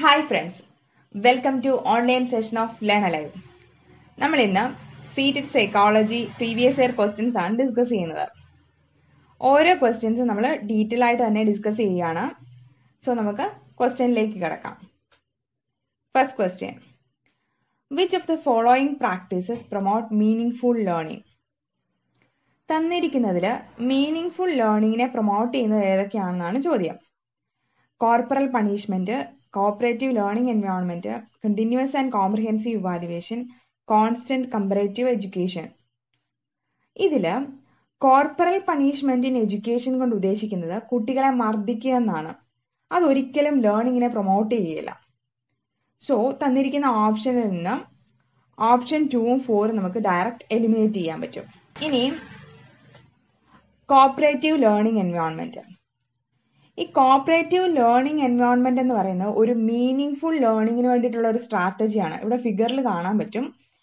Hi friends welcome to online session of learn alive നമ്മൾ ഇന്ന് CTET psychology previous year questions ആണ് discuss ചെയ്യുന്നത് ഓരോ ക്വസ്റ്റ്യൻസും നമ്മൾ ഡീറ്റെയിൽ ആയിട്ട് തന്നെ ഡിസ്കസ് ചെയ്യുകയാണ് സോ നമുക്ക് ക്വസ്റ്റ്യനിലേക്ക് കിടക്കാം first question which of the following practices promote meaningful learning തന്നിരിക്കുന്നതിൽ മീനിങ് ഫുൾ ലേണിങ്ങിനെ പ്രൊമോട്ട് ചെയ്യുന്നത് ഏതൊക്കെയാണെന്നാണ് ചോദ്യം corporal punishment cooperative learning environment continuous and comprehensive evaluation constant comparative education ഇതിൽ കോർപ്പറൽ പണിഷ്മെന്റ് ഇൻ എഡ്യൂക്കേഷൻ കൊണ്ട് ഉദ്ദേശിക്കുന്നത് കുട്ടികളെ മർദ്ദിക്കുക എന്നാണ് അതൊരിക്കലും ലേണിങ്ങിനെ പ്രൊമോട്ട് ചെയ്യുകയില്ല സോ തന്നിരിക്കുന്ന ഓപ്ഷനിൽ നിന്ന് ഓപ്ഷൻ ടൂവും ഫോറും നമുക്ക് ഡയറക്റ്റ് എലിമിനേറ്റ് ചെയ്യാൻ പറ്റും ഇനി കോപ്പറേറ്റീവ് ലേണിംഗ് എൻവയോൺമെന്റ് ഈ കോപ്പറേറ്റീവ് ലേണിംഗ് എൻവയോൺമെന്റ് എന്ന് പറയുന്നത് ഒരു മീനിങ് ഫുൾ ലേണിങ്ങിന് വേണ്ടിയിട്ടുള്ള ഒരു സ്ട്രാറ്റജിയാണ് ഇവിടെ ഫിഗറിൽ കാണാൻ പറ്റും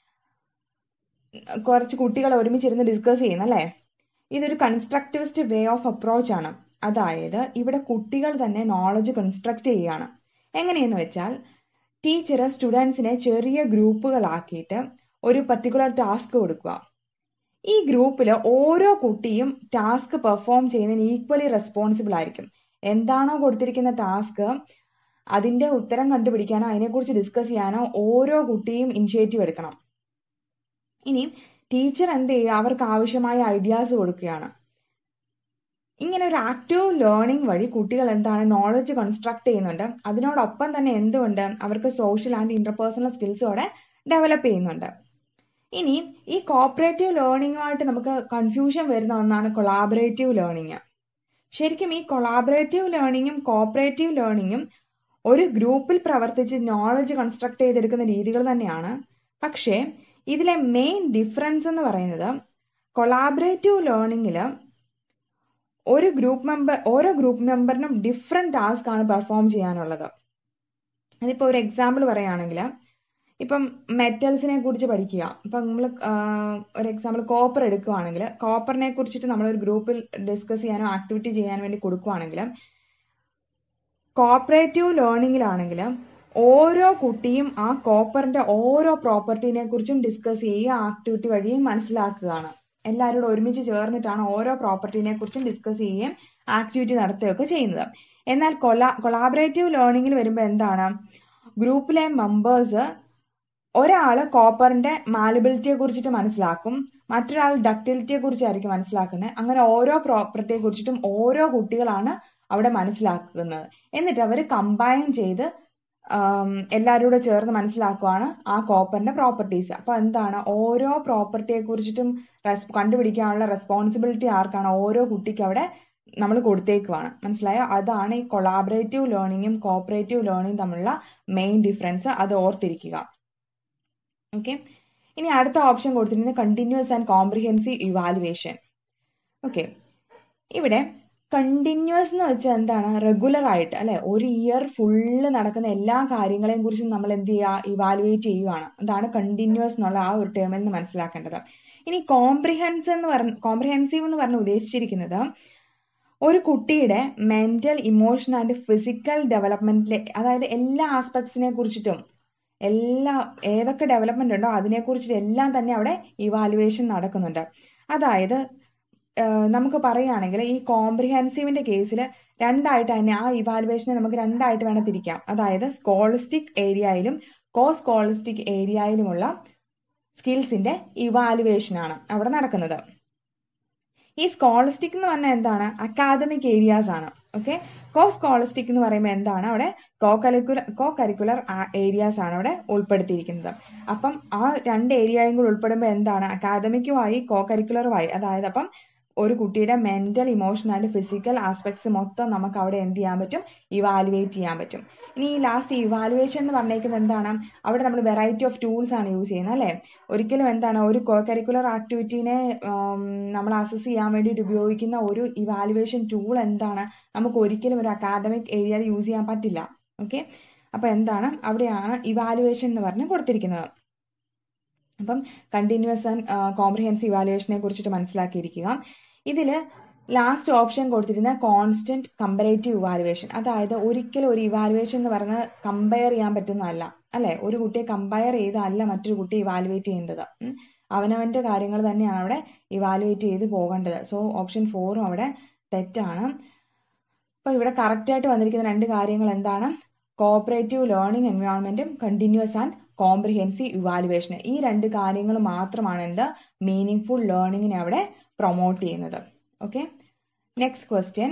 കുറച്ച് കുട്ടികൾ ഒരുമിച്ചിരുന്ന് ഡിസ്കസ് ചെയ്യുന്ന അല്ലേ ഇതൊരു കൺസ്ട്രക്റ്റിവിസ്റ്റ് വേ ഓഫ് അപ്രോച്ച് ആണ് അതായത് ഇവിടെ കുട്ടികൾ തന്നെ നോളജ് കൺസ്ട്രക്ട് ചെയ്യുകയാണ് എങ്ങനെയെന്ന് വെച്ചാൽ ടീച്ചർ സ്റ്റുഡൻസിനെ ചെറിയ ഗ്രൂപ്പുകളാക്കിയിട്ട് ഒരു പർട്ടിക്കുലർ ടാസ്ക് കൊടുക്കുക ഈ ഗ്രൂപ്പിൽ ഓരോ കുട്ടിയും ടാസ്ക് പെർഫോം ചെയ്യുന്നതിന് ഈക്വലി റെസ്പോൺസിബിൾ ആയിരിക്കും എന്താണോ കൊടുത്തിരിക്കുന്ന ടാസ്ക് അതിന്റെ ഉത്തരം കണ്ടുപിടിക്കാനോ അതിനെക്കുറിച്ച് ഡിസ്കസ് ചെയ്യാനോ ഓരോ കുട്ടിയും ഇനിഷ്യേറ്റീവ് എടുക്കണം ഇനി ടീച്ചർ എന്ത് ചെയ്യുക അവർക്ക് ആവശ്യമായ ഐഡിയാസ് കൊടുക്കുകയാണ് ഇങ്ങനെ ഒരു ആക്റ്റീവ് ലേണിംഗ് വഴി കുട്ടികൾ എന്താണ് നോളജ് കൺസ്ട്രക്ട് ചെയ്യുന്നുണ്ട് അതിനോടൊപ്പം തന്നെ എന്തുകൊണ്ട് അവർക്ക് സോഷ്യൽ ആൻഡ് ഇന്റർപേഴ്സണൽ സ്കിൽസോടെ ഡെവലപ്പ് ചെയ്യുന്നുണ്ട് ഇനി ഈ കോപ്പറേറ്റീവ് ലേണിംഗുമായിട്ട് നമുക്ക് കൺഫ്യൂഷൻ വരുന്ന ഒന്നാണ് കൊളാബറേറ്റീവ് ലേണിംഗ് ശരിക്കും ഈ കൊളാബറേറ്റീവ് ലേണിങ്ങും കോപ്പറേറ്റീവ് ലേണിങ്ങും ഒരു ഗ്രൂപ്പിൽ പ്രവർത്തിച്ച് നോളജ് കൺസ്ട്രക്ട് ചെയ്തെടുക്കുന്ന രീതികൾ തന്നെയാണ് പക്ഷേ ഇതിലെ മെയിൻ ഡിഫറൻസ് എന്ന് പറയുന്നത് കൊളാബറേറ്റീവ് ലേണിങ്ങിൽ ഒരു ഗ്രൂപ്പ് മെമ്പർ ഓരോ ഗ്രൂപ്പ് മെമ്പറിനും ഡിഫറെൻറ്റ് ടാസ്ക് ആണ് പെർഫോം ചെയ്യാനുള്ളത് അതിപ്പോൾ ഒരു എക്സാമ്പിൾ പറയുകയാണെങ്കിൽ ഇപ്പം മെറ്റൽസിനെ കുറിച്ച് പഠിക്കുക ഇപ്പം നമ്മൾ ഒരു എക്സാമ്പിൾ കോപ്പർ എടുക്കുകയാണെങ്കിൽ കോപ്പറിനെ കുറിച്ചിട്ട് നമ്മൾ ഒരു ഗ്രൂപ്പിൽ ഡിസ്കസ് ചെയ്യാനോ ആക്ടിവിറ്റി ചെയ്യാനോ വേണ്ടി കൊടുക്കുകയാണെങ്കിൽ കോപ്പറേറ്റീവ് ലേണിങ്ങിലാണെങ്കിൽ ഓരോ കുട്ടിയും ആ കോപ്പറിന്റെ ഓരോ പ്രോപ്പർട്ടീനെ കുറിച്ചും ഡിസ്കസ് ചെയ്യുക ആക്ടിവിറ്റി വഴിയും മനസ്സിലാക്കുകയാണ് എല്ലാവരോടും ഒരുമിച്ച് ചേർന്നിട്ടാണ് ഓരോ പ്രോപ്പർട്ടീനെ കുറിച്ചും ഡിസ്കസ് ചെയ്യുകയും ആക്ടിവിറ്റി നടത്തുകയൊക്കെ ചെയ്യുന്നത് എന്നാൽ കൊലാ കൊളാബറേറ്റീവ് ലേണിങ്ങിൽ വരുമ്പോൾ എന്താണ് ഗ്രൂപ്പിലെ മെമ്പേഴ്സ് ഒരാൾ കോപ്പറിന്റെ മാലിബിലിറ്റിയെ കുറിച്ചിട്ട് മനസ്സിലാക്കും മറ്റൊരാൾ ഡക്റ്റിലിറ്റിയെ കുറിച്ചായിരിക്കും മനസ്സിലാക്കുന്നത് അങ്ങനെ ഓരോ പ്രോപ്പർട്ടിയെ കുറിച്ചിട്ടും ഓരോ കുട്ടികളാണ് അവിടെ മനസ്സിലാക്കുന്നത് എന്നിട്ട് അവർ കമ്പൈൻ ചെയ്ത് എല്ലാവരും ചേർന്ന് മനസ്സിലാക്കുവാണ് ആ കോപ്പറിന്റെ പ്രോപ്പർട്ടീസ് അപ്പൊ എന്താണ് ഓരോ പ്രോപ്പർട്ടിയെ കുറിച്ചിട്ടും കണ്ടുപിടിക്കാനുള്ള റെസ്പോൺസിബിലിറ്റി ആർക്കാണ് ഓരോ കുട്ടിക്ക് അവിടെ നമ്മൾ കൊടുത്തേക്കുവാണ് മനസ്സിലായോ അതാണ് ഈ കൊളാബറേറ്റീവ് ലേണിങ്ങും കോപ്പറേറ്റീവ് ലേണിംഗും തമ്മിലുള്ള മെയിൻ ഡിഫറൻസ് അത് ഓർത്തിരിക്കുക ഓക്കെ ഇനി അടുത്ത ഓപ്ഷൻ കൊടുത്തിരിക്കുന്നത് continuous and comprehensive evaluation okay ഇവിടെ കണ്ടിന്യൂസ് എന്ന് വെച്ചാൽ എന്താണ് റെഗുലർ ആയിട്ട് അല്ലെ ഒരു ഇയർ ഫുള്ള് നടക്കുന്ന എല്ലാ കാര്യങ്ങളെയും കുറിച്ചും നമ്മൾ എന്ത് ചെയ്യുക ഇവാലുവേറ്റ് ചെയ്യുകയാണ് അതാണ് കണ്ടിന്യൂസ് എന്നുള്ള ആ ഒരു ടേമിൽ നിന്ന് മനസ്സിലാക്കേണ്ടത് ഇനി കോംപ്രിഹെൻസ് എന്ന് പറഞ്ഞ കോംപ്രിഹെൻസീവ് എന്ന് പറഞ്ഞ് ഉദ്ദേശിച്ചിരിക്കുന്നത് ഒരു കുട്ടിയുടെ മെന്റൽ ഇമോഷൻ ആൻഡ് ഫിസിക്കൽ ഡെവലപ്മെന്റിലെ അതായത് എല്ലാ ആസ്പെക്ട്സിനെ കുറിച്ചിട്ടും എല്ലാ ഏതൊക്കെ ഡെവലപ്മെന്റ് ഉണ്ടോ അതിനെക്കുറിച്ചിട്ട് എല്ലാം തന്നെ അവിടെ ഇവാലുവേഷൻ നടക്കുന്നുണ്ട് അതായത് നമുക്ക് പറയുകയാണെങ്കിൽ ഈ കോംപ്രിഹെൻസീവിന്റെ കേസിൽ രണ്ടായിട്ട് തന്നെ ആ ഇവാലുവേഷനെ നമുക്ക് രണ്ടായിട്ട് വേണം തിരിക്കാം അതായത് സ്കോളിസ്റ്റിക് ഏരിയയിലും കോ സ്കോളിസ്റ്റിക് ഏരിയയിലുമുള്ള സ്കിൽസിന്റെ ഇവാലുവേഷൻ ആണ് അവിടെ നടക്കുന്നത് ഈ സ്കോളിസ്റ്റിക് എന്ന് പറഞ്ഞാൽ എന്താണ് അക്കാദമിക് ഏരിയാസ് ആണ് ഓക്കെ കോ സ്കോളിസ്റ്റിക് എന്ന് പറയുമ്പോൾ എന്താണ് അവിടെ co curricular co curricular areas ആണ് അവിടെ ഉൾപ്പെടുത്തിയിരിക്കുന്നത് അപ്പം ആ രണ്ട് ഏരിയയും കൂടി ഉൾപ്പെടുമ്പോൾ എന്താണ് അക്കാദമിക്കുമായി കോ കരിക്കുലറുമായി അതായത് അപ്പം ഒരു കുട്ടിയുടെ mental emotion and physical aspects മൊത്തം നമുക്ക് അവിടെ എന്ത് ചെയ്യാൻ പറ്റും ഇവാലുവേറ്റ് ചെയ്യാൻ പറ്റും ഇനി ഈ ലാസ്റ്റ് ഇവാലുവേഷൻ എന്ന് പറഞ്ഞേക്കുന്നത് എന്താണ് അവിടെ നമ്മൾ വെറൈറ്റി ഓഫ് ടൂൾസ് ആണ് യൂസ് ചെയ്യുന്നത് അല്ലേ ഒരിക്കലും എന്താണ് ഒരു കോ കരിക്കുലർ ആക്ടിവിറ്റീനെ നമ്മൾ അസസ് ചെയ്യാൻ വേണ്ടിയിട്ട് ഉപയോഗിക്കുന്ന ഒരു ഇവാലുവേഷൻ ടൂൾ എന്താണ് നമുക്ക് ഒരിക്കലും ഒരു അക്കാദമിക് ഏരിയയിൽ യൂസ് ചെയ്യാൻ പറ്റില്ല ഓക്കെ അപ്പൊ എന്താണ് അവിടെയാണ് ഇവാലുവേഷൻ എന്ന് പറഞ്ഞ് കൊടുത്തിരിക്കുന്നത് അപ്പം കണ്ടിന്യൂസ് ആൻഡ് കോംപ്രിഹെൻസീവ് ഇവാലുവേഷനെ കുറിച്ചിട്ട് മനസ്സിലാക്കിയിരിക്കുക ഇതിൽ ലാസ്റ്റ് ഓപ്ഷൻ കൊടുത്തിരുന്ന കോൺസ്റ്റന്റ് കമ്പറേറ്റീവ് ഇവാലുവേഷൻ അതായത് ഒരിക്കലും ഒരു ഇവാലുവേഷൻ എന്ന് പറയുന്നത് കമ്പയർ ചെയ്യാൻ പറ്റുന്നതല്ല അല്ലെ ഒരു കുട്ടിയെ കമ്പയർ ചെയ്തല്ല മറ്റൊരു കുട്ടിയെ ഇവാലുവേറ്റ് ചെയ്യേണ്ടത് ഉം. അവനവന്റെ കാര്യങ്ങൾ തന്നെയാണ് അവിടെ ഇവാലുവേറ്റ് ചെയ്ത് പോകേണ്ടത് സോ ഓപ്ഷൻ ഫോറും അവിടെ തെറ്റാണ് അപ്പൊ ഇവിടെ കറക്റ്റ് ആയിട്ട് വന്നിരിക്കുന്ന രണ്ട് കാര്യങ്ങൾ എന്താണ് കോപ്പറേറ്റീവ് ലേണിംഗ് എൻവയോൺമെന്റും കണ്ടിന്യൂസ് ആൻഡ് കോംപ്രിഹെൻസീവ് ഇവാലുവേഷൻ ഈ രണ്ട് കാര്യങ്ങൾ മാത്രമാണ് എന്ത് മീനിങ് ഫുൾ ലേണിങ്ങിനെ അവിടെ പ്രൊമോട്ട് ചെയ്യുന്നത് okay next question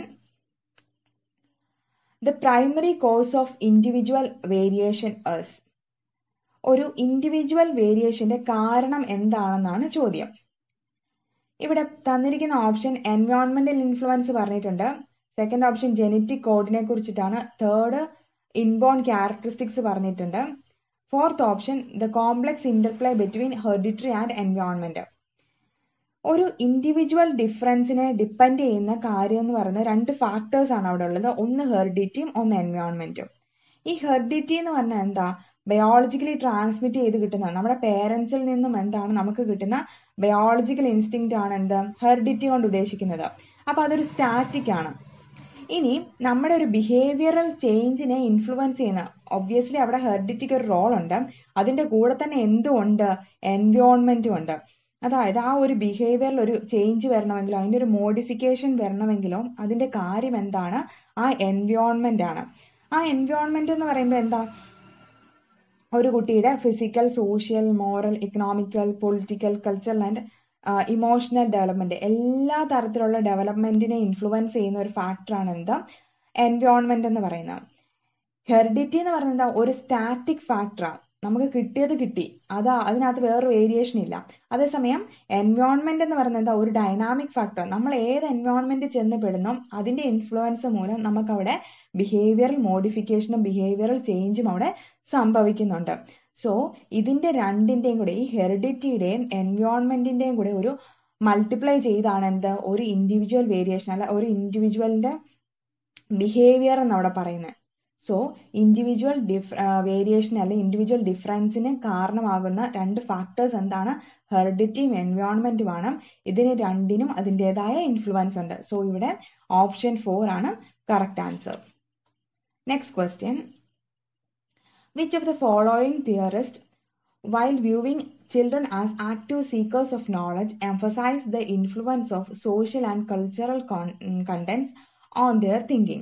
the primary cause of individual variation is ഒരു ഇൻഡിവിജ്വൽ വേരിയേഷന്റെ കാരണം എന്താണെന്നാണ് ചോദ്യം ഇവിടെ തന്നിരിക്കുന്ന ഓപ്ഷൻ എൻവയോൺമെന്റൽ ഇൻഫ്ലുവൻസ് പറഞ്ഞിട്ടുണ്ട് സെക്കൻഡ് ഓപ്ഷൻ ജെനറ്റിക് കോഡിനെ കുറിച്ചിട്ടാണ് തേർഡ് ഇൻബോൺ ക്യാരക്ടറിസ്റ്റിക്സ് പറഞ്ഞിട്ടുണ്ട് fourth option the complex interplay between heredity and environment ഒരു ഇൻഡിവിജ്വൽ ഡിഫറൻസിനെ ഡിപ്പെൻഡ് ചെയ്യുന്ന കാര്യം എന്ന് പറയുന്നത് രണ്ട് ഫാക്ടേഴ്സ് ആണ് അവിടെ ഉള്ളത് ഒന്ന് ഹെറിഡിറ്റിയും ഒന്ന് എൻവയോൺമെന്റും ഈ ഹെറിഡിറ്റി എന്ന് പറഞ്ഞാൽ എന്താ ബയോളജിക്കലി ട്രാൻസ്മിറ്റ് ചെയ്ത് കിട്ടുന്ന നമ്മുടെ പേരൻസിൽ നിന്നും എന്താണ് നമുക്ക് കിട്ടുന്ന ബയോളജിക്കൽ ഇൻസ്റ്റിങ്ക്റ്റ് ആണ് എന്ത് ഹെറിഡിറ്റി കൊണ്ട് ഉദ്ദേശിക്കുന്നത് അപ്പൊ അതൊരു സ്റ്റാറ്റിക് ആണ് ഇനി നമ്മുടെ ഒരു ബിഹേവിയറൽ ചേഞ്ചിനെ ഇൻഫ്ലുവൻസ് ചെയ്യുന്ന ഒബ്വിയസ്ലി അവിടെ ഹെറിഡിറ്റിക്ക് ഒരു റോൾ ഉണ്ട് അതിന്റെ കൂടെ തന്നെ എന്തുണ്ട് എൻവയോൺമെന്റും ഉണ്ട് അതായത് ആ ഒരു ബിഹേവിയറിൽ ഒരു ചേഞ്ച് വരണമെങ്കിലോ അതിന്റെ ഒരു മോഡിഫിക്കേഷൻ വരണമെങ്കിലോ അതിന്റെ കാര്യം എന്താണ് ആ എൻവയോൺമെന്റ് ആണ് ആ എൻവയോൺമെന്റ് എന്ന് പറയുമ്പോൾ എന്താ ഒരു കുട്ടിയുടെ physical social moral economical political cultural and emotional development എല്ലാ തരത്തിലുള്ള ഡെവലപ്മെന്റിനെ ഇൻഫ്ലുവൻസ് ചെയ്യുന്ന ഒരു ഫാക്ടറാണ് എന്താ എൻവയോൺമെന്റ് എന്ന് പറയുന്നത് ഹെറിഡിറ്റി എന്ന് പറയുന്നത് എന്താ ഒരു സ്റ്റാറ്റിക് ഫാക്ടറാണ് നമുക്ക് കിട്ടിയത് കിട്ടി അതാ അതിനകത്ത് വേറൊരു വേരിയേഷൻ ഇല്ല അതേസമയം എൻവയോൺമെന്റ് എന്ന് പറയുന്നത് എന്താ ഒരു ഡൈനാമിക് ഫാക്ടർ നമ്മൾ ഏത് എൻവയോൺമെന്റ് ചെന്ന് പെടുന്നോ അതിന്റെ ഇൻഫ്ലുവൻസ് മൂലം നമുക്ക് അവിടെ ബിഹേവിയറൽ മോഡിഫിക്കേഷനും ബിഹേവിയറൽ ചേഞ്ചും അവിടെ സംഭവിക്കുന്നുണ്ട് സോ ഇതിന്റെ രണ്ടിന്റെയും കൂടെ ഈ ഹെറിഡിറ്റിയുടെയും എൻവയോൺമെന്റിന്റെയും കൂടെ ഒരു മൾട്ടിപ്ലൈ ചെയ്താണ് എന്ത് ഒരു ഇൻഡിവിജ്വൽ വേരിയേഷൻ അല്ല ഒരു ഇൻഡിവിജ്വലിന്റെ ബിഹേവിയർ എന്ന് അവിടെ പറയുന്നത് സോ ഇൻഡിവിജ്വൽ ഡിഫ് വേരിയേഷൻ അല്ലെ ഇൻഡിവിജ്വൽ ഡിഫറൻസിന് കാരണമാകുന്ന രണ്ട് ഫാക്ടേഴ്സ് എന്താണ് ഹെറിഡിറ്റിയും എൻവയോൺമെന്റുമാണ് ഇതിന് രണ്ടിനും അതിൻ്റെതായ ഇൻഫ്ലുവൻസ് ഉണ്ട് സോ ഇവിടെ ഓപ്ഷൻ ഫോർ ആണ് correct answer next question which of the following theorist while viewing children as active seekers of knowledge emphasize the influence of social and cultural con- contents on their thinking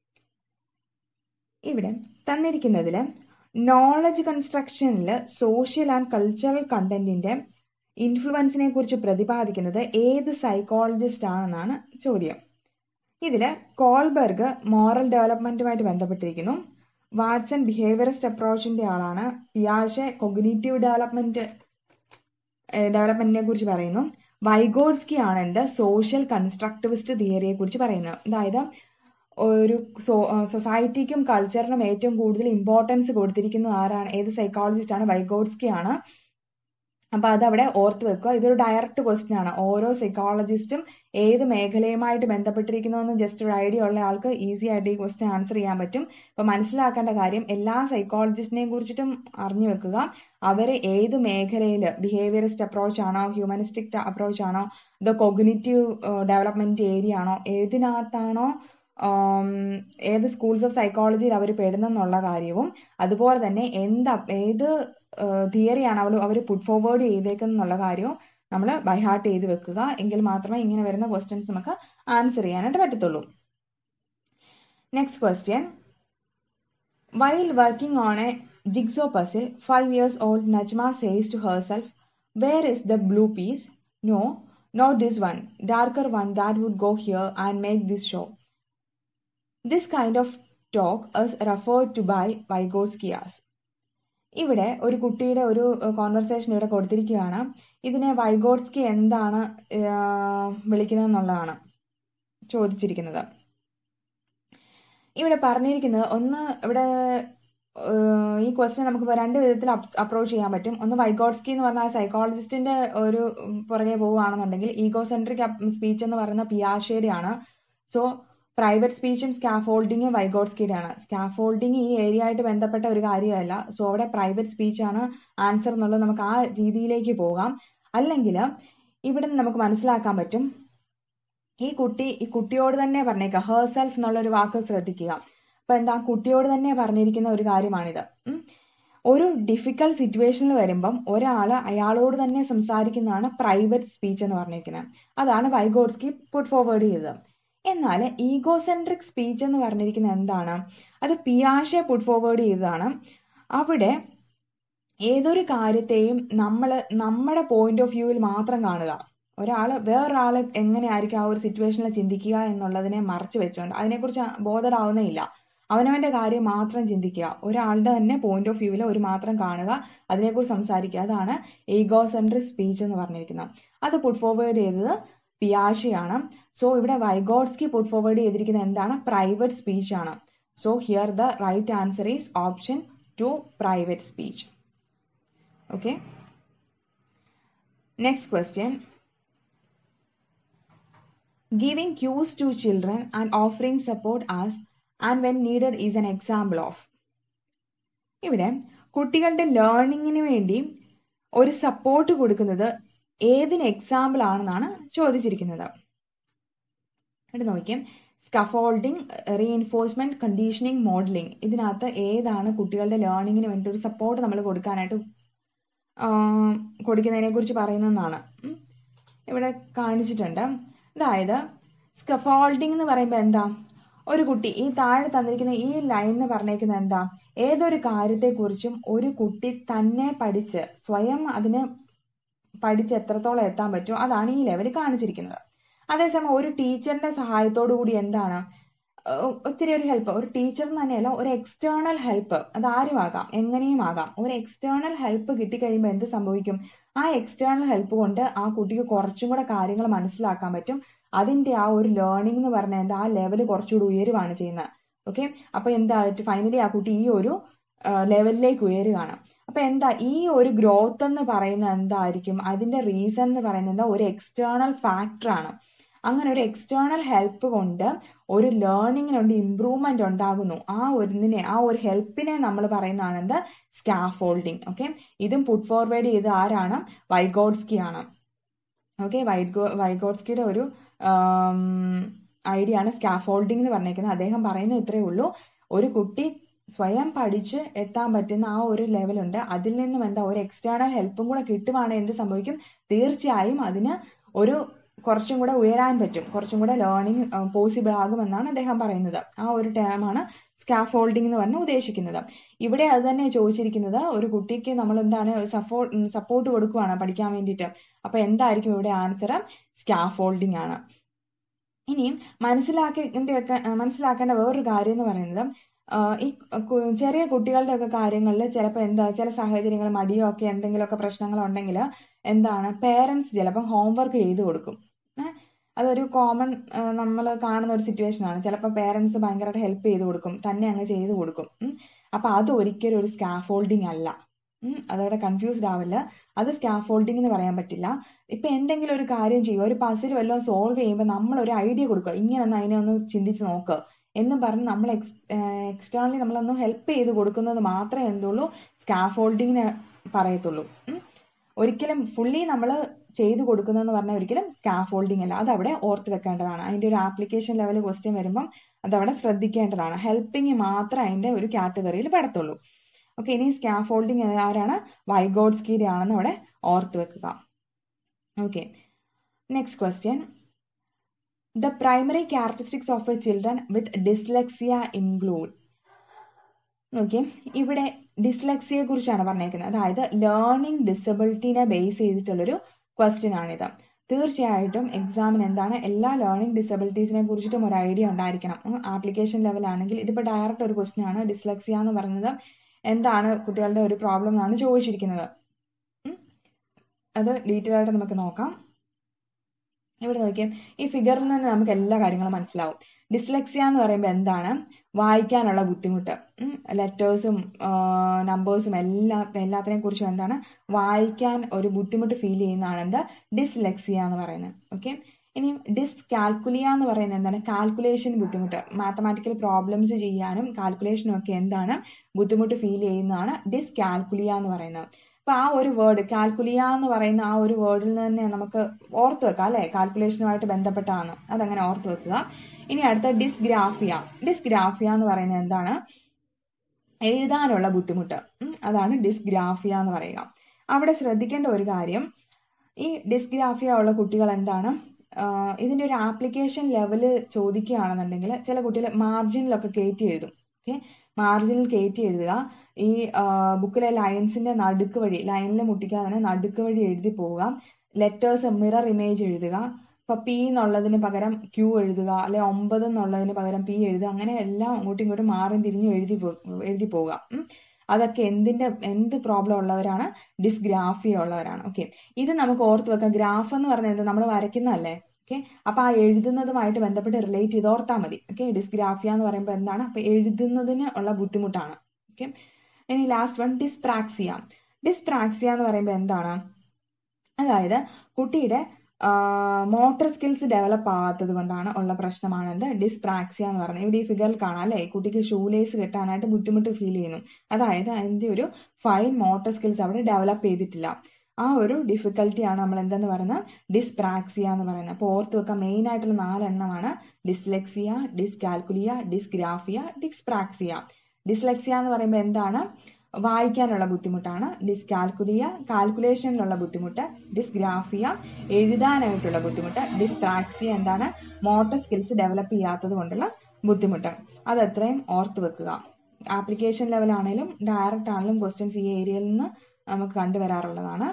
ഇവിടെ തന്നിരിക്കുന്നതിൽ knowledge കൺസ്ട്രക്ഷനിൽ social and cultural കണ്ടന്റിന്റെ ഇൻഫ്ലുവൻസിനെ കുറിച്ച് പ്രതിപാദിക്കുന്നത് ഏത് psychologist ആണെന്നാണ് ചോദ്യം ഇതില് കോൾബർഗ് മോറൽ ഡെവലപ്മെന്റുമായിട്ട് ബന്ധപ്പെട്ടിരിക്കുന്നു വാട്സൺ ബിഹേവിയറിസ്റ്റ് അപ്രോച്ചിന്റെ ആളാണ് പിയാഷെ കൊഗ്നേറ്റീവ് ഡെവലപ്മെന്റ് ഡെവലപ്മെന്റിനെ കുറിച്ച് പറയുന്നു വൈഗോഡ്സ്കി ആണ് എന്ത് സോഷ്യൽ കൺസ്ട്രക്റ്റിവിസ്റ്റ് തിയറിയെ കുറിച്ച് പറയുന്നത് അതായത് ഒരു സൊസൈറ്റിക്കും കൾച്ചറിനും ഏറ്റവും കൂടുതൽ ഇമ്പോർട്ടൻസ് കൊടുത്തിരിക്കുന്നത് ആരാണ് ഏത് സൈക്കോളജിസ്റ്റ് ആണ് വൈഗോഡ്സ്കി ആണ് അപ്പൊ അതവിടെ ഓർത്ത് വെക്കുക ഇതൊരു ഡയറക്റ്റ് ക്വസ്റ്റ്യൻ ആണ് ഓരോ സൈക്കോളജിസ്റ്റും ഏത് മേഖലയുമായിട്ട് ബന്ധപ്പെട്ടിരിക്കുന്നു എന്ന് ജസ്റ്റ് ഒരു ഐഡിയ ഉള്ള ആൾക്ക് ഈസി ആയിട്ട് ഈ ക്വസ്റ്റ്യൻ ആൻസർ ചെയ്യാൻ പറ്റും അപ്പൊ മനസ്സിലാക്കേണ്ട കാര്യം എല്ലാ സൈക്കോളജിസ്റ്റിനെയും കുറിച്ചിട്ടും അറിഞ്ഞു വെക്കുക അവര് ഏത് മേഖലയിൽ ബിഹേവിയറിസ്റ്റ് അപ്രോച്ച് ആണോ ഹ്യൂമനിസ്റ്റിക് അപ്രോച്ച് ആണോ ദ കൊഗ്നിറ്റീവ് ഡെവലപ്മെന്റ് ഏരിയ ആണോ ഏതിനകത്താണോ ഏത് സ്കൂൾസ് ഓഫ് സൈക്കോളജിയിൽ അവർ പെടുന്നെന്നുള്ള കാര്യവും അതുപോലെ തന്നെ എന്താ ഏത് തിയറിയാണ് അവർ അവർ പുട്ട് ഫോർവേഡ് ചെയ്തേക്കുന്നുള്ള കാര്യവും നമ്മൾ ബൈഹാർട്ട് ചെയ്ത് വെക്കുക എങ്കിൽ മാത്രമേ ഇങ്ങനെ വരുന്ന ക്വസ്റ്റ്യൻസ് നമുക്ക് ആൻസർ ചെയ്യാനായിട്ട് പറ്റത്തുള്ളൂ next question while working on a jigsaw puzzle five years old Najma says to herself where is the blue piece no not this one darker one that would go here and make this show this kind of talk is referred to by Vygotsky's ഇവിടെ ഒരു കുട്ടിയുടെ ഒരു conversation ഇവിടെ കൊടുത്തിരിക്കുകയാണ് ഇതിനെ Vygotsky എന്താണ് വിളിക്കുന്നത് എന്നുള്ളതാണ് ചോദിച്ചിരിക്കുന്നത് ഇവിടെ പറഞ്ഞിരിക്കുന്നത് ഒന്ന് ഇവിടെ ഈ ക്വസ്റ്റ്യൻ നമുക്ക് രണ്ട് വിധത്തിൽ അപ്രോച്ച് ചെയ്യാൻ പറ്റും ഒന്ന് വൈഗോട്സ്കി എന്ന് പറഞ്ഞാൽ സൈക്കോളജിസ്റ്റിന്റെ ഒരു പുറകെ പോവുകയാണെന്നുണ്ടെങ്കിൽ ഈഗോ സെൻട്രിക് സ്പീച്ച് എന്ന് പറയുന്ന പിയാഷയുടെ ആണ് സോ പ്രൈവറ്റ് സ്പീച്ചും സ്കാഫോൾഡിങ്ങും വൈഗോട്സ്കിയുടെ ആണ് സ്കാഫോൾഡിങ് ഈ ഏരിയ ആയിട്ട് ബന്ധപ്പെട്ട ഒരു കാര്യമല്ല സോ അവിടെ പ്രൈവറ്റ് സ്പീച്ച് ആണ് ആൻസർ എന്നുള്ളത് നമുക്ക് ആ രീതിയിലേക്ക് പോകാം അല്ലെങ്കിൽ ഇവിടെ നമുക്ക് മനസ്സിലാക്കാൻ പറ്റും ഈ കുട്ടി ഈ കുട്ടിയോട് തന്നെ പറഞ്ഞേക്കുക ഹേർ സെൽഫ് എന്നുള്ള ഒരു വാക്ക് ശ്രദ്ധിക്കുക അപ്പൊ എന്താ കുട്ടിയോട് തന്നെ പറഞ്ഞിരിക്കുന്ന ഒരു കാര്യമാണിത് ഉം. ഒരു ഡിഫിക്കൽട്ട് സിറ്റുവേഷനിൽ വരുമ്പം ഒരാൾ അയാളോട് തന്നെ സംസാരിക്കുന്നതാണ് പ്രൈവറ്റ് സ്പീച്ച് എന്ന് പറഞ്ഞിരിക്കുന്നത് അതാണ് വൈഗോഡ്സ്കി പുട്ട് ഫോർവേഡ് ചെയ്തത് എന്നാൽ ഈഗോസെൻട്രിക് സ്പീച്ച് എന്ന് പറഞ്ഞിരിക്കുന്നത് എന്താണ് അത് പിയാഷെ പുട്ട് ഫോർവേഡ് ചെയ്തതാണ് അവിടെ ഏതൊരു കാര്യത്തെയും നമ്മൾ നമ്മുടെ പോയിന്റ് ഓഫ് വ്യൂവിൽ മാത്രം കാണുക ഒരാൾ വേറൊരാൾ എങ്ങനെയായിരിക്കും ആ ഒരു സിറ്റുവേഷനിൽ ചിന്തിക്കുക എന്നുള്ളതിനെ മറച്ചു വെച്ചുകൊണ്ട് അതിനെക്കുറിച്ച് ബോധരാവുന്നേ ഇല്ല അവനവന്റെ കാര്യം മാത്രം ചിന്തിക്കുക ഒരാളുടെ തന്നെ പോയിന്റ് ഓഫ് വ്യൂവിൽ ഒരു മാത്രം കാണുക അതിനെക്കുറിച്ച് സംസാരിക്കുക അതാണ് ഈഗോസെൻട്രിക് സ്പീച്ച് എന്ന് പറഞ്ഞിരിക്കുന്നത് അത് പുട്ട് ഫോർവേഡ് ചെയ്തത് പിയാഷയാണ് സോ ഇവിടെ വൈഗോഡ്സ്കി പുട്ട് ഫോർവേഡ് ചെയ്തിരിക്കുന്നത് എന്താണ് പ്രൈവറ്റ് സ്പീച്ച് ആണ് so here the right answer is option two private speech okay next question giving cues to children and offering support as and when needed is an example of ഇവിടെ കുട്ടികളുടെ ലേണിങ്ങിന് വേണ്ടി ഒരു support കൊടുക്കുന്നത് ഏതിന് example ആണെന്നാണ് ചോദിച്ചിരിക്കുന്നത് ഇവിടെ നോക്കിയേ സ്കഫോൾഡിംഗ് റീഎൻഫോഴ്സ്മെന്റ് കണ്ടീഷനിങ് മോഡലിംഗ് ഇതിനകത്ത് ഏതാണ് കുട്ടികളുടെ ലേണിങ്ങിന് വേണ്ടി ഒരു സപ്പോർട്ട് നമ്മൾ കൊടുക്കാനായിട്ട് കൊടുക്കുന്നതിനെ കുറിച്ച് പറയുന്നതെന്നാണ് ഉം. ഇവിടെ കാണിച്ചിട്ടുണ്ട് അതായത് സ്കഫോൾഡിംഗ് എന്ന് പറയുമ്പോൾ എന്താ ഒരു കുട്ടി ഈ താഴെ തന്നിരിക്കുന്ന ഈ ലൈൻ എന്ന് പറഞ്ഞേക്കുന്നത് എന്താ ഏതൊരു കാര്യത്തെക്കുറിച്ചും ഒരു കുട്ടി തന്നെ പഠിച്ച് സ്വയം അതിന് പഠിച്ച് എത്രത്തോളം എത്താൻ പറ്റുമോ അതാണ് ഈ ലെവൽ കാണിച്ചിരിക്കുന്നത് അതേസമയം ഒരു ടീച്ചറിന്റെ സഹായത്തോടു കൂടി എന്താണ് ഏഹ് ഒത്തിരി ഒരു ഹെൽപ്പ് ഒരു ടീച്ചർ തന്നെയല്ല ഒരു എക്സ്റ്റേണൽ ഹെൽപ്പ് അത് ആരും ആകാം എങ്ങനെയും ആകാം ഒരു എക്സ്റ്റേണൽ ഹെൽപ്പ് കിട്ടിക്കഴിയുമ്പോൾ എന്ത് സംഭവിക്കും ആ എക്സ്റ്റേണൽ ഹെൽപ്പ് കൊണ്ട് ആ കുട്ടിക്ക് കുറച്ചും കൂടെ കാര്യങ്ങൾ മനസ്സിലാക്കാൻ പറ്റും അതിന്റെ ആ ഒരു ലേണിംഗ് എന്ന് പറഞ്ഞാൽ എന്താ ആ ലെവൽ കുറച്ചുകൂടി ഉയരുവാണ് ചെയ്യുന്നത് ഓക്കെ അപ്പൊ എന്താ ഫൈനലി ആ കുട്ടി ഈ ഒരു ലെവലിലേക്ക് ഉയരുകയാണ് അപ്പൊ എന്താ ഈ ഒരു ഗ്രോത്ത് എന്ന് പറയുന്നത് എന്തായിരിക്കും അതിന്റെ റീസൺ എന്ന് പറയുന്നത് എന്താ ഒരു എക്സ്റ്റേണൽ ഫാക്ടർ ആണ് അങ്ങനെ ഒരു എക്സ്റ്റേണൽ ഹെൽപ്പ് കൊണ്ട് ഒരു ലേണിങ്ങിനുണ്ട് ഇമ്പ്രൂവ്മെന്റ് ഉണ്ടാകുന്നു ആ ഒരിതിനെ ആ ഒരു ഹെൽപ്പിനെ നമ്മൾ പറയുന്നതാണ് എന്ത് സ്കാഫോൾഡിങ് ഓക്കെ ഇതും പുട്ട് ഫോർവേഡ് ചെയ്ത് ആരാണ് വൈഗോഡ്സ്കി ആണ് ഓക്കെ വൈഗോ വൈഗോഡ്സ്കിയുടെ ഒരു ഐഡിയ ആണ് സ്കാഫോൾഡിംഗ് എന്ന് പറഞ്ഞേക്കുന്നത് അദ്ദേഹം പറയുന്നത് ഇത്രയേ ഉള്ളൂ ഒരു കുട്ടി സ്വയം പഠിച്ച് എത്താൻ പറ്റുന്ന ആ ഒരു ലെവലുണ്ട് അതിൽ നിന്നും എന്താ ഒരു എക്സ്റ്റേണൽ ഹെൽപ്പും കൂടെ കിട്ടുവാണെങ്കിൽ എന്ത് സംഭവിക്കും തീർച്ചയായും അതിന് ഒരു കുറച്ചും കൂടെ ഉയരാൻ പറ്റും കുറച്ചും കൂടെ ലേണിംഗ് പോസിബിൾ ആകുമെന്നാണ് അദ്ദേഹം പറയുന്നത് ആ ഒരു ടേമാണ് സ്കാഫോൾഡിംഗ് എന്ന് പറഞ്ഞ് ഉദ്ദേശിക്കുന്നത് ഇവിടെ അത് തന്നെ ചോദിച്ചിരിക്കുന്നത് ഒരു കുട്ടിക്ക് നമ്മൾ എന്താണ് സപ്പോർട്ട് സപ്പോർട്ട് കൊടുക്കുവാണ് പഠിക്കാൻ വേണ്ടിയിട്ട് അപ്പൊ എന്തായിരിക്കും ഇവിടെ ആൻസർ സ്കാഫോൾഡിംഗ് ആണ് ഇനിയും മനസ്സിലാക്കേണ്ടി വെക്ക മനസ്സിലാക്കേണ്ട വേറൊരു കാര്യം എന്ന് പറയുന്നത് ഈ കു- ചെറിയ കുട്ടികളുടെ ഒക്കെ കാര്യങ്ങളിൽ ചിലപ്പോൾ എന്താ ചില സാഹചര്യങ്ങൾ മടിയോ ഒക്കെ എന്തെങ്കിലുമൊക്കെ പ്രശ്നങ്ങൾ ഉണ്ടെങ്കിൽ എന്താണ് പേരൻസ് ചിലപ്പോൾ ഹോംവർക്ക് ചെയ്ത് കൊടുക്കും ഏഹ് അതൊരു കോമൺ നമ്മൾ കാണുന്ന ഒരു സിറ്റുവേഷൻ ആണ് ചിലപ്പോൾ പേരൻസ് ഭയങ്കരമായിട്ട് ഹെൽപ്പ് ചെയ്ത് കൊടുക്കും തന്നെ അങ്ങ് ചെയ്ത് കൊടുക്കും ഉം. അപ്പൊ അത് ഒരിക്കലും ഒരു സ്കാഫോൾഡിംഗ് അല്ല ഉം. അതവിടെ കൺഫ്യൂസ്ഡ് ആവില്ല അത് സ്കാഫോൾഡിംഗ് എന്ന് പറയാൻ പറ്റില്ല ഇപ്പൊ എന്തെങ്കിലും ഒരു കാര്യം ചെയ്യുക ഒരു പസിൽ വല്ലതും സോൾവ് ചെയ്യുമ്പോൾ നമ്മൾ ഒരു ഐഡിയ കൊടുക്കുക ഇങ്ങനെ ഒന്ന് അതിനെ ഒന്ന് ചിന്തിച്ച് നോക്കുക എന്ന് പറഞ്ഞ് നമ്മൾ എക്സ് എക്സ്റ്റേണലി നമ്മളൊന്ന് ഹെൽപ്പ് ചെയ്ത് കൊടുക്കുന്നത് മാത്രമേ എന്തുള്ളൂ സ്കാഫോൾഡിങ്ങിന് പറയത്തുള്ളൂ ഉം. ഒരിക്കലും ഫുള്ളി നമ്മൾ ചെയ്തു കൊടുക്കുന്നതെന്ന് പറഞ്ഞാൽ ഒരിക്കലും സ്കാഫോൾഡിംഗ് അല്ല അത് അവിടെ ഓർത്ത് വെക്കേണ്ടതാണ് അതിന്റെ ഒരു ആപ്ലിക്കേഷൻ ലെവൽ ക്വസ്റ്റ്യൻ വരുമ്പം അതവിടെ ശ്രദ്ധിക്കേണ്ടതാണ് ഹെൽപ്പിംഗ് മാത്രം അതിന്റെ ഒരു കാറ്റഗറിയിൽ പെടത്തുള്ളൂ ഓക്കെ ഇനി സ്കാഫോൾഡിംഗ് ആരാണ് വൈഗോഡ്സ്കിയുടെ ആണെന്ന് അവിടെ ഓർത്ത് വെക്കുക okay next question the primary characteristics of a children with dyslexia include നോക്കിയേ ഇവിടെ ഡിസ്ലെക്സിയെ കുറിച്ചാണ് പറഞ്ഞേക്കുന്നത് അതായത് ലേണിംഗ് ഡിസബിലിറ്റിനെ ബേസ് ചെയ്തിട്ടുള്ളൊരു ക്വസ്റ്റ്യൻ ആണിത് തീർച്ചയായിട്ടും എക്സാമിന് എന്താണ് എല്ലാ ലേണിംഗ് ഡിസബിലിറ്റീസിനെ കുറിച്ചിട്ടും ഒരു ഐഡിയ ഉണ്ടായിരിക്കണം ആപ്ലിക്കേഷൻ ലെവൽ ആണെങ്കിൽ ഇതിപ്പോൾ ഡയറക്റ്റ് ഒരു ക്വസ്റ്റ്യൻ ആണ് ഡിസ്ലെക്സിയ എന്ന് പറയുന്നത് എന്താണ് കുട്ടികളുടെ ഒരു പ്രോബ്ലം എന്നാണ് ചോദിച്ചിരിക്കുന്നത് ഉം. അത് ഡീറ്റെയിൽ ആയിട്ട് നമുക്ക് നോക്കാം ഇവിടെ നോക്കിയാൽ ഈ ഫിഗറിൽ നിന്ന് നമുക്ക് എല്ലാ കാര്യങ്ങളും മനസ്സിലാവും ഡിസ്ലെക്സിയ എന്ന് പറയുമ്പോൾ എന്താണ് വായിക്കാനുള്ള ബുദ്ധിമുട്ട് ലെറ്റേഴ്സും നമ്പേഴ്സും എല്ലാ എല്ലാത്തിനെ കുറിച്ചും എന്താണ് വായിക്കാൻ ഒരു ബുദ്ധിമുട്ട് ഫീൽ ചെയ്യുന്നതാണ് എന്താ ഡിസ്ലെക്സിയ എന്ന് പറയുന്നത് ഓക്കെ ഇനി ഡിസ് കാൽക്കുലിയ എന്ന് പറയുന്നത് എന്താണ് കാൽക്കുലേഷൻ ബുദ്ധിമുട്ട് മാത്തമാറ്റിക്കൽ പ്രോബ്ലംസ് ചെയ്യാനും കാൽക്കുലേഷനും ഒക്കെ എന്താണ് ബുദ്ധിമുട്ട് ഫീൽ ചെയ്യുന്നതാണ് ഡിസ് കാൽക്കുലിയ എന്ന് പറയുന്നത് അപ്പൊ ആ ഒരു വേർഡ് കാൽക്കുലിയ എന്ന് പറയുന്ന ആ ഒരു വേർഡിൽ നിന്ന് തന്നെ നമുക്ക് ഓർത്ത് വെക്കാം അല്ലെ കാൽക്കുലേഷനുമായിട്ട് ബന്ധപ്പെട്ടാണ് അതങ്ങനെ ഓർത്ത് വെക്കുക ഇനി അടുത്ത ഡിസ്ഗ്രാഫിയ ഡിസ്ഗ്രാഫിയ എന്ന് പറയുന്നത് എന്താണ് എഴുതാനുള്ള ബുദ്ധിമുട്ട് ഉം, അതാണ് ഡിസ്ഗ്രാഫിയ എന്ന് പറയുക അവിടെ ശ്രദ്ധിക്കേണ്ട ഒരു കാര്യം ഈ ഡിസ്ഗ്രാഫിയ ഉള്ള കുട്ടികൾ എന്താണ് ആഹ് ഇതിന്റെ ഒരു ആപ്ലിക്കേഷൻ ലെവല് ചോദിക്കുകയാണെന്നുണ്ടെങ്കിൽ ചില കുട്ടികൾ മാർജിനിലൊക്കെ കയറ്റി എഴുതും ഓക്കെ മാർജിനിൽ കയറ്റി എഴുതുക ഈ ബുക്കിലെ ലൈൻസിന്റെ നടുക്ക് വഴി ലൈനിൽ മുട്ടിക്കാതെ തന്നെ നടുക്ക് വഴി എഴുതി പോവുക ലെറ്റേഴ്സ് മിറർ ഇമേജ് എഴുതുക ഇപ്പൊ പി എന്നുള്ളതിന് പകരം ക്യൂ എഴുതുക അല്ലെ ഒമ്പത് എന്നുള്ളതിന് പകരം പി എഴുതുക അങ്ങനെ എല്ലാം അങ്ങോട്ടും ഇങ്ങോട്ടും മാറി തിരിഞ്ഞും എഴുതി പോ- എഴുതി പോവുക ഉം. അതൊക്കെ എന്തിന്റെ എന്ത് പ്രോബ്ലം ഉള്ളവരാണ് ഡിസ്ഗ്രാഫിയ ഉള്ളവരാണ് ഓക്കെ ഇത് നമുക്ക് ഓർത്ത് വെക്കാം ഗ്രാഫ് എന്ന് പറഞ്ഞത് നമ്മൾ വരയ്ക്കുന്നതല്ലേ ഓക്കെ അപ്പൊ ആ എഴുതുന്നതുമായിട്ട് ബന്ധപ്പെട്ട് റിലേറ്റ് ചെയ്ത് ഓർത്താൽ മതി ഓക്കെ ഡിസ്ഗ്രാഫിയ എന്ന് പറയുമ്പോൾ എന്താണ് അപ്പൊ എഴുതുന്നതിന് ഉള്ള ബുദ്ധിമുട്ടാണ് ഓക്കെ ഇനി ലാസ്റ്റ് വൺ ഡിസ്പ്രാക്സിയ ഡിസ്പ്രാക്സിയ എന്ന് പറയുമ്പോൾ എന്താണ് അതായത് കുട്ടിയുടെ മോട്ടോർ സ്കിൽസ് ഡെവലപ്പ് ആകാത്തത് കൊണ്ടാണ് ഉള്ള പ്രശ്നമാണ് എന്ത് ഡിസ്പ്രാക്സിയ എന്ന് പറയുന്നത് ഇവിടെ ഈ ഫിഗറിൽ കാണാം അല്ലേ കുട്ടിക്ക് ഷൂലേസ് കെട്ടാനായിട്ട് ബുദ്ധിമുട്ട് ഫീൽ ചെയ്യുന്നു അതായത് അതിന്റെ ഒരു ഫൈൻ മോട്ടോർ സ്കിൽസ് അവിടെ ഡെവലപ്പ് ചെയ്തിട്ടില്ല ആ ഒരു ഡിഫിക്കൽട്ടിയാണ് നമ്മൾ എന്തെന്ന് പറയുന്നത് ഡിസ്പ്രാക്സിയ എന്ന് പറയുന്നത് അപ്പോൾ ഓർത്ത് വെക്കാം മെയിൻ ആയിട്ടുള്ള നാലെണ്ണമാണ് dyslexia dyscalculia dysgraphia dyspraxia dyslexia എന്ന് പറയുമ്പോൾ എന്താണ് വായിക്കാനുള്ള ബുദ്ധിമുട്ടാണ് ഡിസ്കാൽക്കുലിയ കാൽക്കുലേഷനിലുള്ള ബുദ്ധിമുട്ട് ഡിസ്ഗ്രാഫിയ എഴുതാനായിട്ടുള്ള ബുദ്ധിമുട്ട് ഡിസ്പ്രാക്സിയ എന്താണ് മോട്ടോർ സ്കിൽസ് ഡെവലപ്പ് ചെയ്യാത്തത് കൊണ്ടുള്ള ബുദ്ധിമുട്ട് അത് എത്രയും ഓർത്ത് വെക്കുക ആപ്ലിക്കേഷൻ ലെവൽ ആണെങ്കിലും ഡയറക്റ്റ് ആണെങ്കിലും ക്വസ്റ്റ്യൻസ് ഈ ഏരിയയിൽ നിന്ന് നമുക്ക് കണ്ടുവരാറുള്ളതാണ്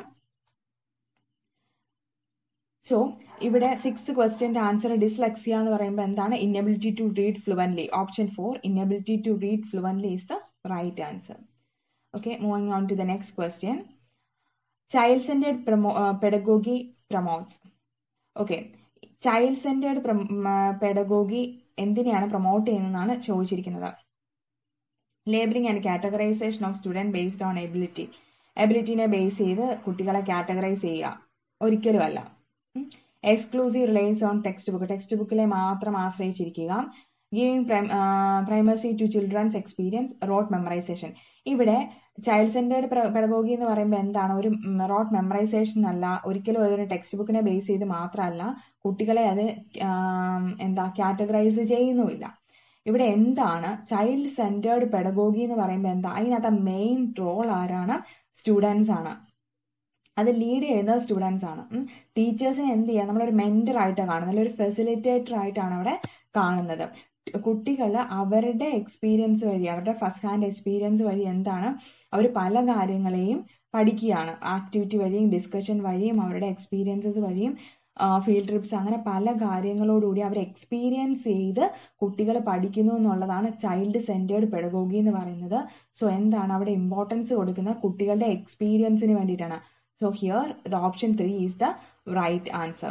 സോ ഇവിടെ സിക്സ് ക്വസ്റ്റ്യൻ്റെ ആൻസർ ഡിസ്ലെക്സിയ എന്ന് പറയുമ്പോൾ എന്താണ് inability to read fluently option four inability to read fluently is the right answer okay moving on to the next question child centred pedagogy promotes okay child centred pedagogy എന്തിനെയാണ് promote ചെയ്യുന്നതെന്നാണ് ചോദിച്ചിരിക്കുന്നത് labelling and categorisation of student based on ability എബിലിറ്റിനെ base ചെയ്ത് കുട്ടികളെ categorise ചെയ്യുക ഒരിക്കലുമല്ല exclusive reliance on textbook ടെക്സ്റ്റ് ബുക്കിലെ മാത്രം ആശ്രയിച്ചിരിക്കുക giving primacy to children's experience rote memorisation ഇവിടെ ചൈൽഡ് സെന്റേഡ് പെഡഗോഗി എന്ന് പറയുമ്പോൾ എന്താണ് ഒരു റോഡ് മെമ്മറൈസേഷൻ അല്ല ഒരിക്കലും അതൊരു ടെക്സ്റ്റ് ബുക്കിനെ ബേസ് ചെയ്ത് മാത്രമല്ല കുട്ടികളെ അത് ആം, എന്താ കാറ്റഗറൈസ് ചെയ്യുന്നുമില്ല ഇവിടെ എന്താണ് ചൈൽഡ് സെന്റേർഡ് പെഡഗോഗി എന്ന് പറയുമ്പോൾ എന്താ അതിനകത്ത് മെയിൻ റോൾ ആരാണ് സ്റ്റുഡൻസ് ആണ് അത് ലീഡ് ചെയ്യുന്നത് സ്റ്റുഡൻസ് ആണ് ടീച്ചേഴ്സിനെ എന്ത് ചെയ്യുക നമ്മളൊരു മെന്റർ ആയിട്ടാണ് കാണുന്നത് അല്ലെങ്കിൽ ഒരു ഫെസിലിറ്റേറ്റർ ആയിട്ടാണ് അവിടെ കാണുന്നത് കുട്ടികൾ അവരുടെ എക്സ്പീരിയൻസ് വഴി അവരുടെ ഫസ്റ്റ് ഹാൻഡ് എക്സ്പീരിയൻസ് വഴി എന്താണ് അവർ പല കാര്യങ്ങളെയും പഠിക്കുകയാണ് ആക്ടിവിറ്റി വഴിയും ഡിസ്കഷൻ വഴിയും അവരുടെ എക്സ്പീരിയൻസസ് വഴിയും ഫീൽഡ് ട്രിപ്സ് അങ്ങനെ പല കാര്യങ്ങളോടുകൂടി അവർ എക്സ്പീരിയൻസ് ചെയ്ത് കുട്ടികൾ പഠിക്കുന്നു എന്നുള്ളതാണ് ചൈൽഡ് സെന്റേർഡ് പെഡഗോഗി എന്ന് പറയുന്നത് സോ എന്താണ് അവിടെ ഇമ്പോർട്ടൻസ് കൊടുക്കുന്നത് കുട്ടികളുടെ എക്സ്പീരിയൻസിന് വേണ്ടിയിട്ടാണ് so here the option three is the right answer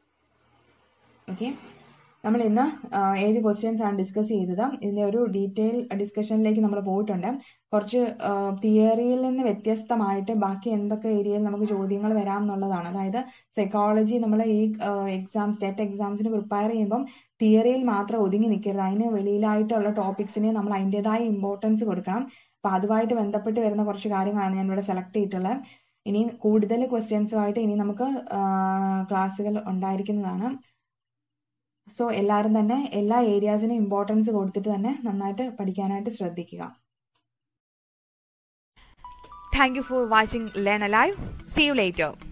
okay നമ്മൾ ഇന്ന് ആ, ഏഴ് ക്വസ്റ്റ്യൻസ് ആണ് ഡിസ്കസ് ചെയ്തത് ഇതിന്റെ ഒരു ഡീറ്റെയിൽ ഡിസ്കഷനിലേക്ക് നമ്മൾ പോയിട്ടുണ്ട് കുറച്ച് തിയറിയിൽ നിന്ന് വ്യത്യസ്തമായിട്ട് ബാക്കി എന്തൊക്കെ ഏരിയയിൽ നമുക്ക് ചോദ്യങ്ങൾ വരാം എന്നുള്ളതാണ് അതായത് സൈക്കോളജി നമ്മൾ ഈ എക്സാംസ് ടെറ്റ് എക്സാംസിന് പ്രിപ്പയർ ചെയ്യുമ്പം തിയറിയിൽ മാത്രം ഒതുങ്ങി നിൽക്കരുത് അതിന് വെളിയിലായിട്ടുള്ള ടോപ്പിക്സിന് നമ്മൾ അതിൻ്റെതായ ഇമ്പോർട്ടൻസ് കൊടുക്കണം അപ്പൊ അതുമായിട്ട് ബന്ധപ്പെട്ട് വരുന്ന കുറച്ച് കാര്യങ്ങളാണ് ഞാൻ ഇവിടെ സെലക്ട് ചെയ്തിട്ടുള്ളത് ഇനി കൂടുതൽ ക്വസ്റ്റ്യൻസുമായിട്ട് ഇനി നമുക്ക് ക്ലാസ്സുകൾ ഉണ്ടായിരിക്കുന്നതാണ് സോ എല്ലാവരും തന്നെ എല്ലാ ഏരിയാസിനും ഇമ്പോർട്ടൻസ് കൊടുത്തിട്ട് തന്നെ നന്നായിട്ട് പഠിക്കാനായിട്ട് ശ്രദ്ധിക്കുക Thank you for watching Learn Alive. See you later.